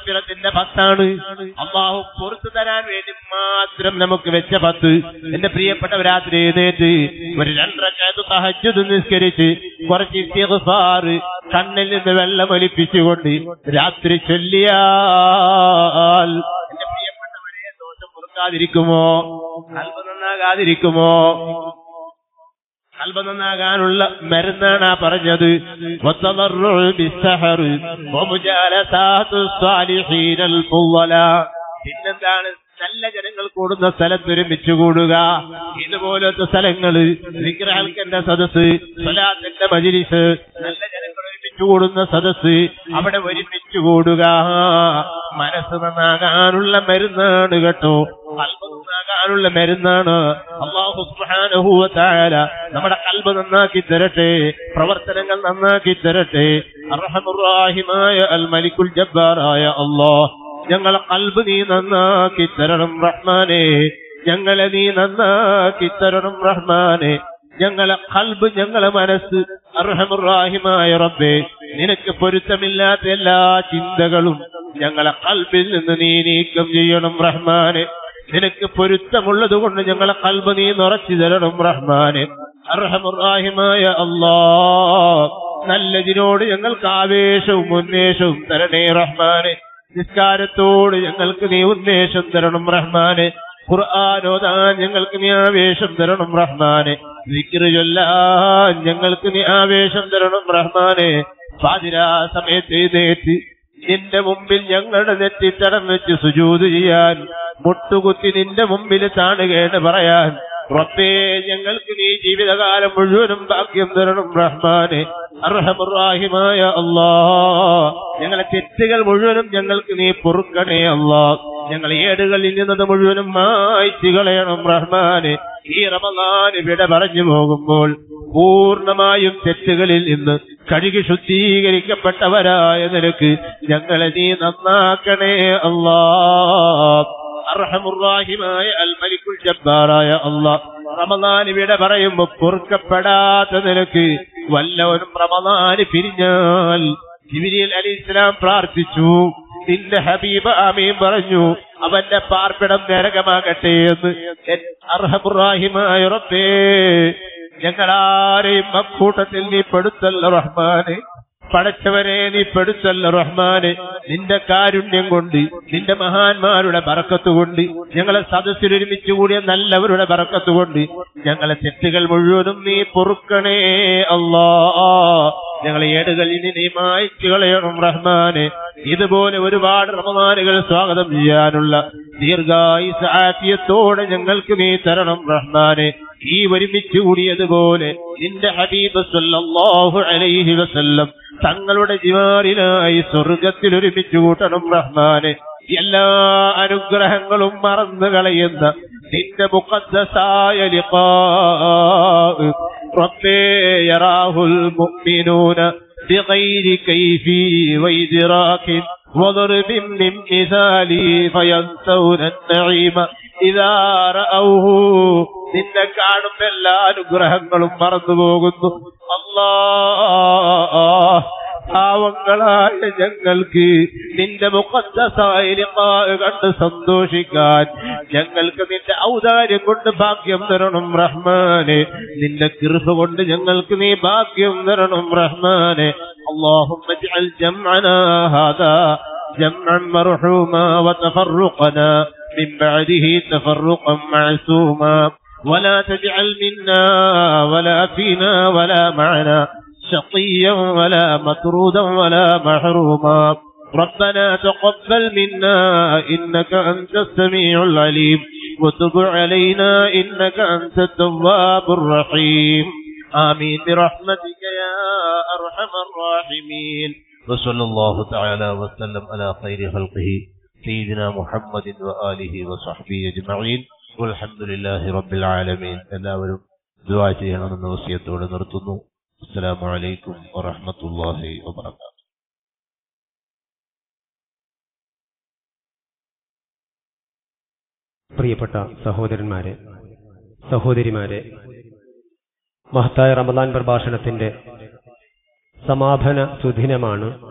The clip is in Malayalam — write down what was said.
മഹഫിറത്തിന്റെ പത്താണ് അള്ളാഹു പുറത്തു തരാൻ വേണ്ടി മാത്രം നമുക്ക് വെച്ച പത്ത് എന്റെ പ്രിയപ്പെട്ട രാത്രി എഴുന്നേറ്റ് ഒരു രണ്ടരക്കാത്ത് തഹജ്ജുദ് നിസ്കരിച്ച് കുറച്ച് ഇസ്തിഗ്ഫാർ കണ്ണിൽ നിന്ന് വെള്ളം ഒലിപ്പിച്ചുകൊണ്ട് രാത്രി ചൊല്ലിയാൽ എന്റെ പ്രിയപ്പെട്ടവരെ ദോഷം പൊറുക്കാതിരിക്കുമോ കൽബ് നന്നാകാതിരിക്കുമോ കൽബ് നന്നാകാനുള്ള മരുന്നാണ് ആ പറഞ്ഞത് വത്തദർറുഉ ബിസ്സഹറ് വമുജാലസാത്തു സ്വാലിഹീനൽ ഫുളല. പിന്നെന്താണ് നല്ല ജനങ്ങൾ കൂടുന്ന സ്ഥലത്ത് ഒരുമിച്ച് കൂടുക ഇതുപോലത്തെ സ്ഥലങ്ങള് വിഗ്രഹൽക്കന്റെ സദസ് സ്വലാത്തിന്റെ മജിലിസ് നല്ല ജനങ്ങൾ ഒരുമിച്ച് കൂടുന്ന സദസ് അവിടെ ഒരുമിച്ച് കൂടുക മനസ്സ് നന്നാകാനുള്ള മരുന്നാണ് കേട്ടോ കൽബ് നന്നാകാനുള്ള മരുന്നാണ് അള്ളാഹു സുബ്ഹാനഹു വ തആല നമ്മുടെ കൽബ് നന്നാക്കി തരട്ടെ പ്രവർത്തനങ്ങൾ നന്നാക്കി തരട്ടെ അർഹമുറാഹിമായ അൽ മലിക്കുൽ ജബ്ബാറായ അല്ലാഹ് ഞങ്ങളെ കൽബ് നീ നന്നാക്കി തരണം റഹ്മാനെ ഞങ്ങളെ നീ നന്നാക്കി തരണം റഹ്മാനെ ഞങ്ങളെ കൽബ് ഞങ്ങളെ മനസ്സ് അർഹമുറാഹിമായ റബ്ബേ നിനക്ക് പൊരുത്തമില്ലാത്ത എല്ലാ ചിന്തകളും ഞങ്ങളെ കൽബിൽ നിന്ന് നീ നീക്കം ചെയ്യണം റഹ്മാനെ നിനക്ക് പൊരുത്തമുള്ളത് കൊണ്ട് ഞങ്ങളെ കൽബ് നീ നിറച്ചു തരണം റഹ്മാനെ അർഹമുറാഹിമായ അല്ലാ നല്ലതിനോട് ഞങ്ങൾക്ക് ആവേശവും ഉന്മേഷവും തരണേ റഹ്മാനെ നിസ്കാരത്തോട് ഞങ്ങൾക്ക് നീ ഉന്മേഷം തരണം റഹ്മാനെ ഖുർആാനോദാൻ ഞങ്ങൾക്ക് നീ ആവേശം തരണം റഹ്മാനെ വിക്ര് ചൊല്ലാൻ ഞങ്ങൾക്ക് നീ ആവേശം തരണം റഹ്മാനെ പാതിരാ സമയത്ത് എഴുന്നേറ്റ് നിന്റെ മുമ്പിൽ ഞങ്ങളുടെ നെറ്റിത്തടം വെച്ച് സുജൂത് ചെയ്യാൻ മുട്ടുകുത്തി നിന്റെ മുമ്പിൽ താണുകേണ്ട പറയാൻ റബ്ബേ ഞങ്ങൾക്ക് നീ ജീവിതകാലം മുഴുവനും ഭാഗ്യം തരണം റഹ്മാനെ അർഹമുറാഹിമായ അല്ലാ ഞങ്ങളെ തെറ്റുകൾ മുഴുവനും ഞങ്ങൾക്ക് നീ പൊറുക്കണേ അല്ലാ ഞങ്ങൾ ഏടുകളിൽ നിന്നത് മുഴുവനും മായ്ച്ചു കളയണം റഹ്മാനെ ഈ റമദാൻ വിട പറഞ്ഞു പോകുമ്പോൾ പൂർണ്ണമായും തെറ്റുകളിൽ നിന്ന് കഴുകി ശുദ്ധീകരിക്കപ്പെട്ടവരായ നിനക്ക് ഞങ്ങളെ നീ നന്നാക്കണേ അല്ലാ അർഹമുറാഹിമായ അൽ മലിക്കുൽ ജബ്ബാറായ അള്ളാഹ് റമദാൻ ഇവിടെ പറയുമ്പോ പൊറുക്കപ്പെടാത്ത നിനക്ക് വല്ലവനും റമദാന് പിരിഞ്ഞാൽ ജിബിരിൽ അലി ഇസ്ലാം പ്രാർത്ഥിച്ചു നിന്റെ ഹബീബ് ആമീൻ പറഞ്ഞു അവന്റെ പാർപ്പിടം നരകമാകട്ടെ എന്ന് എൻ- അർഹമുറാഹിമായ റബ്ബേ ഞങ്ങളാരെയും അക്കൂട്ടത്തിൽ നീ പെടുത്തല്ല റഹ്മാനെ പടച്ചവരെ നീ പെടുത്തല്ല റഹ്മാനെ നിന്റെ കാരുണ്യം കൊണ്ട് നിന്റെ മഹാന്മാരുടെ ബറക്കത്ത് കൊണ്ട് ഞങ്ങളെ സദസ്സിൽ ഒരുമിച്ച് കൂടിയ നല്ലവരുടെ ബറക്കത്ത് കൊണ്ട് ഞങ്ങളെ തെറ്റുകൾ മുഴുവനും നീ പൊറുക്കണേ അല്ലാ ഞങ്ങളെ ഏടുകളിൽ നീ മായ്ച്ചു കളയണം റഹ്മാനെ ഇതുപോലെ ഒരുപാട് റമദാനുകൾ സ്വാഗതം ചെയ്യാനുള്ള ദീർഘായുസ് ആഫിയത്തോടെ ഞങ്ങൾക്ക് നീ തരണം റഹ്മാനെ ഈ ഒരുമിച്ച് കൂടിയതുപോലെ നിന്റെ ഹബീബ് സല്ലല്ലാഹു അലൈഹി വസല്ലം തങ്ങളുടെ ജിവാറിനായി സ്വർഗത്തിൽ ഒരുമിച്ച് കൂട്ടണം റഹ്മാനെ എല്ലാ അനുഗ്രഹങ്ങളും മറന്നു കളയുന്ന നിന്റെ മുഖദ്ദസായ ലിഖാ റബ്ബേ യറാഹുൽ മുഅ്മിനൂന بغير كيف وإدراك وضرب من مثالي فينسون النعيم إذا رأوه നിന്നെ കാണുന്ന എല്ലാ അനുഗ്രഹങ്ങളും മറന്നു പോകുന്നു അല്ലാ പാവങ്ങളായ ഞങ്ങൾക്ക് നിന്റെ മുഖദ്ദസായ ലിഖാഅ് കണ്ട് സന്തോഷിക്കാൻ ഞങ്ങൾക്ക് നിന്റെ ഔദാര്യം കൊണ്ട് ഭാഗ്യം തരണം റഹ്മാനെ നിന്റെ കൃപ കൊണ്ട് ഞങ്ങൾക്ക് നീ ഭാഗ്യം തരണം റഹ്മാനെ اللهم اجعل جمعنا هذا جمعا مرحوما وتفرقنا من بعده تفرقا معصوما ولا تجعل منا ولا فينا ولا معنا شقيا ولا مطرودا ولا محروما ربنا تقبل منا إنك أنت السميع العليم وتب علينا إنك أنت التواب الرحيم آمين برحمتك يا أرحم الراحمين وصلى الله تعالى وسلم على خير خلقه سيدنا محمد وآله وصحبه أجمعين والحمد لله رب العالمين എല്ലാവരും ദുആ ചെയ്യണമെന്ന വസിയത്തോടെ നിർത്തുന്നു അസ്സലാമു അലൈക്കും വറഹ്മത്തുള്ളാഹി വബറകാതുഹു പ്രിയപ്പെട്ട സഹോദരന്മാരെ സഹോദരിമാരെ മഹത്തായ റമദാൻ പ്രഭാഷണത്തിന്റെ സമാപന സുദിനമാണ്